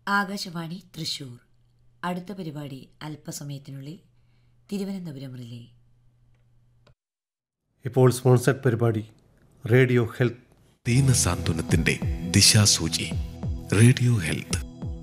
ആകാശവാണി തൃശൂർ അടുത്ത പരിപാടി അല്പസമയത്തിനുള്ളിൽ തിരുവനന്തപുരം റിലേ ഇപ്പോൾ സ്പോൺസർഡ് പരിപാടി റേഡിയോ ഹെൽത്ത് ദീനസാന്ത്വനത്തിന്റെ ദിശാസൂചി റേഡിയോ ഹെൽത്ത്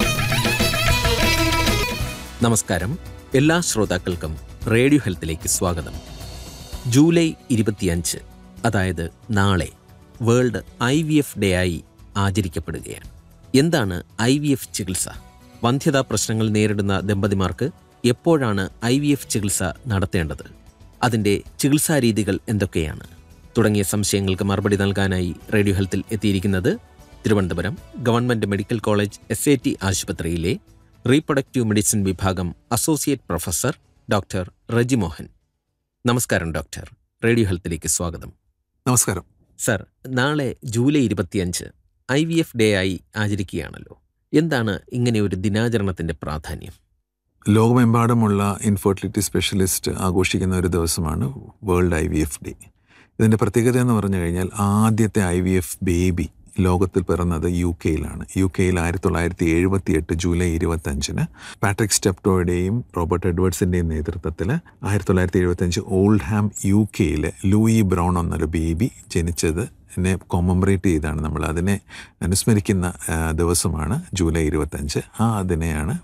നമസ്കാരം എല്ലാ ശ്രോതാക്കൾക്കും റേഡിയോ ഹെൽത്തിലേക്ക് സ്വാഗതം ജൂലൈ ഇരുപത്തിയഞ്ച് അതായത് നാളെ world I V F day ആയി ആചരിക്കപ്പെടുകയാണ് എന്താണ് ഐ വി എഫ് ചികിത്സ വന്ധ്യതാ പ്രശ്നങ്ങൾ നേരിടുന്ന ദമ്പതിമാർക്ക് എപ്പോഴാണ് ഐ വി എഫ് ചികിത്സ നടത്തേണ്ടത് അതിൻ്റെ ചികിത്സാ രീതികൾ എന്തൊക്കെയാണ് തുടങ്ങിയ സംശയങ്ങൾക്ക് മറുപടി നൽകാനായി റേഡിയോ ഹെൽത്തിൽ എത്തിയിരിക്കുന്നത് Thiruvananthapuram government medical college S A T ആശുപത്രിയിലെ റീപ്രൊഡക്റ്റീവ് മെഡിസിൻ വിഭാഗം associate professor doctor Reji Mohan നമസ്കാരം ഡോക്ടർ റേഡിയോ ഹെൽത്തിലേക്ക് സ്വാഗതം നമസ്കാരം സർ നാളെ ജൂലൈ ഇരുപത്തിയഞ്ച് ഐ വി എഫ് ഡേ ആയി ആചരിക്കുകയാണല്ലോ എന്താണ് ഇങ്ങനെ ഒരു ദിനാചരണത്തിന്റെ പ്രാധാന്യം ലോകമെമ്പാടുമുള്ള ഇൻഫെർട്ടിലിറ്റി സ്പെഷ്യലിസ്റ്റ് ആഘോഷിക്കുന്ന ഒരു ദിവസമാണ് world I V F day ഇതിൻ്റെ പ്രത്യേകത എന്ന് പറഞ്ഞു കഴിഞ്ഞാൽ ആദ്യത്തെ ഐ വി എഫ് ബേബി ലോകത്തിൽ പിറന്നത് യു കെയിലാണ് യു കെയിൽ ആയിരത്തി തൊള്ളായിരത്തി എഴുപത്തി എട്ട് ജൂലൈ ഇരുപത്തഞ്ചിന് പാട്രിക് സ്റ്റെപ്റ്റോയുടെയും റോബർട്ട് എഡ്വേർഡ്സിൻ്റെയും നേതൃത്വത്തിൽ ആയിരത്തി തൊള്ളായിരത്തി എഴുപത്തഞ്ച് ഓൾഡ് ഹാം യു കെയിൽ ലൂയി ബ്രൗൺ എന്നൊരു ബേബി ജനിച്ചത് നെ കൊമമറേറ്റ് ചെയ്താണ് നമ്മൾ അതിനെ അനുസ്മരിക്കുന്ന ആ, ദിവസമാണ് ജൂലൈ ഇരുപത്തഞ്ച് ആ അതിനെയാണ്